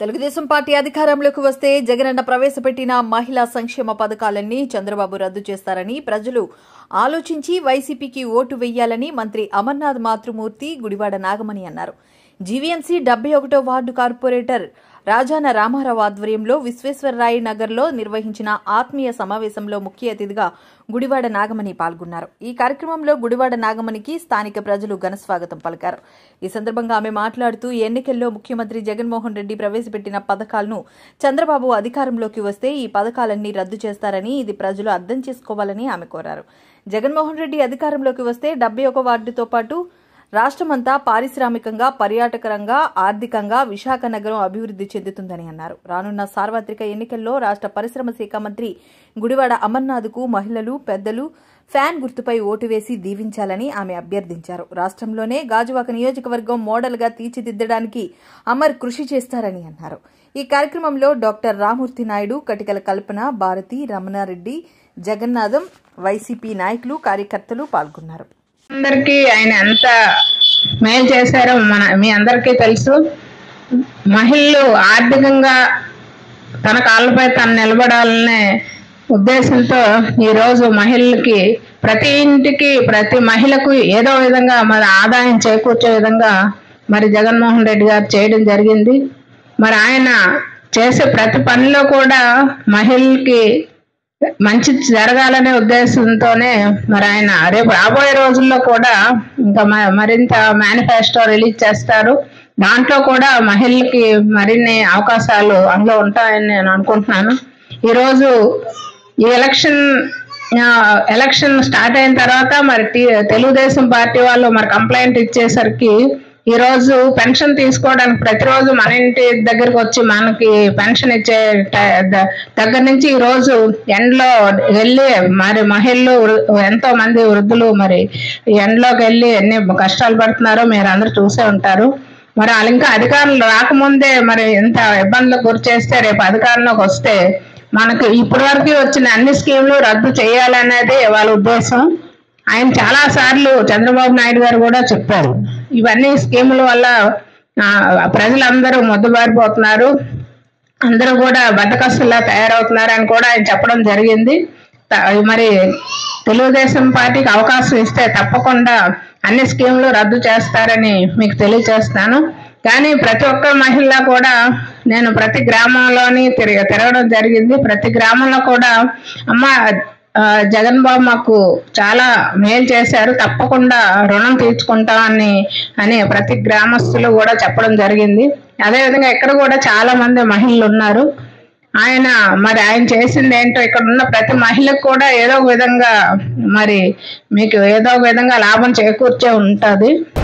Telugu Desam party అధికారంలోకి వస్తే జగనన్న ప్రవేశపెట్టిన మహిళా సంక్షేమ పథకాలన్నీ చంద్రబాబు రద్దు చేస్తారని ప్రజలు ఆలోచించి వైసీపీకి ఓటు వెయ్యాలని మంత్రి అమర్నాథ్ మాతృమూర్తి గుడివాడ నాగమణి అన్నారు జీవీఎంసీ డెబ్బై ఒకటో వార్డు కార్పొరేటర్ రాజాన రామారావు ఆధ్వర్యంలో విశ్వేశ్వరరాయ నగర్లో నిర్వహించిన ఆత్మీయ సమావేశంలో ముఖ్య అతిథిగా గుడివాడ నాగమణి పాల్గొన్నారు ఈ కార్యక్రమంలో గుడివాడ నాగమణికి స్థానిక ప్రజలు ఘనస్వాగతం పలికారు ఈ సందర్భంగా ఆమె మాట్లాడుతూ ఎన్నికల్లో ముఖ్యమంత్రి జగన్మోహన్ రెడ్డి ప్రవేశపెట్టిన పథకాలను చంద్రబాబు అధికారంలోకి వస్తే ఈ పథకాలన్నీ రద్దు చేస్తారని ఇది ప్రజలు అర్థం చేసుకోవాలని ఆమె కోరారు జగన్మోహన్ రెడ్డి అధికారంలోకి వస్తే డెబ్బై ఒక వార్డుతో పాటు రాష్ట్రమంతా పారిశ్రామికంగా పర్యాటకరంగా ఆర్థికంగా విశాఖ నగరం అభివృద్ధి చెందుతుందని అన్నారు రానున్న సార్వత్రిక ఎన్నికల్లో రాష్ట్ర పరిశ్రమ శాఖ మంత్రి గుడివాడ అమర్నాథ్కు మహిళలు పెద్దలు ఫ్యాన్ గుర్తుపై ఓటు వేసి దీవించాలని ఆమె అభ్యర్థించారు రాష్ట్రంలోనే గాజువాక నియోజకవర్గం మోడల్గా తీర్చిదిద్దడానికి అమర్ కృషి చేస్తారని అన్నారు ఈ కార్యక్రమంలో డాక్టర్ రామూర్తి నాయుడు కటికల కల్పన భారతి రమణారెడ్డి జగన్నాథం వైసీపీ నాయకులు కార్యకర్తలు పాల్గొన్నారు అందరికీ ఆయన ఎంత మేలు చేశారో మన మీ అందరికీ తెలుసు మహిళలు ఆర్థికంగా తన కాళ్ళపై తను నిలబడాలనే ఉద్దేశంతో ఈరోజు మహిళలకి ప్రతి ఇంటికి ప్రతి మహిళకు ఏదో విధంగా మరి ఆదాయం చేకూర్చే విధంగా మరి జగన్మోహన్ రెడ్డి గారు చేయడం జరిగింది మరి ఆయన చేసే ప్రతి పనిలో కూడా మహిళలకి మంచి జరగాలనే ఉద్దేశంతోనే మరి ఆయన రేపు రాబోయే రోజుల్లో కూడా ఇంకా మ- మరింత మేనిఫెస్టో రిలీజ్ చేస్తారు దాంట్లో కూడా మహిళలకి మరిన్ని అవకాశాలు అందులో ఉంటాయని నేను అనుకుంటున్నాను ఈరోజు ఈ ఎలక్షన్ ఆ, ఎలక్షన్ స్టార్ట్ అయిన తర్వాత మరి టీ- తెలుగుదేశం పార్టీ వాళ్ళు మరి కంప్లైంట్ ఇచ్చేసరికి ఈ రోజు పెన్షన్ తీసుకోవడానికి ప్రతిరోజు మన ఇంటి దగ్గరకు వచ్చి మనకి పెన్షన్ ఇచ్చే ట- ద- దగ్గర నుంచి ఈ రోజు ఎండలో వెళ్ళి మరి మహిళలు వృ- ఎంతో మంది వృద్ధులు మరి ఎండలోకి వెళ్ళి ఎన్ని కష్టాలు పడుతున్నారో మీరు అందరూ చూసే ఉంటారు మరి వాళ్ళు ఇంకా అధికారులు రాకముందే మరి ఎంత ఇబ్బందులకు గురి చేస్తే రేపు అధికారంలోకి వస్తే మనకు ఇప్పటి వరకు వచ్చిన అన్ని స్కీములు రద్దు చేయాలనేది వాళ్ళ ఉద్దేశం ఆయన చాలా సార్లు చంద్రబాబు నాయుడు గారు కూడా చెప్పారు ఇవన్నీ స్కీముల వల్ల ఆ, ప్రజలందరూ మొద్దుబారిపోతున్నారు అందరూ కూడా బద్దకస్తుల్లా తయారవుతున్నారు అని కూడా ఆయన చెప్పడం జరిగింది త- మరి తెలుగుదేశం పార్టీకి అవకాశం ఇస్తే తప్పకుండా అన్ని స్కీములు రద్దు చేస్తారని మీకు తెలియజేస్తాను కానీ ప్రతి ఒక్క మహిళ కూడా నేను ప్రతి గ్రామంలోని తిరగ తిరగడం జరిగింది ప్రతి గ్రామంలో కూడా అమ్మ ఆ, జగన్ బాబు మాకు చాలా మేలు చేశారు తప్పకుండా రుణం తీర్చుకుంటామని అని ప్రతి గ్రామస్తులు కూడా చెప్పడం జరిగింది అదేవిధంగా ఇక్కడ కూడా చాలా మంది మహిళలు ఉన్నారు ఆయన మరి ఆయన చేసింది ఏంటో ఇక్కడ ఉన్న ప్రతి మహిళకు కూడా ఏదో ఒక విధంగా మరి మీకు ఏదో ఒక విధంగా లాభం చేకూర్చే ఉంటుంది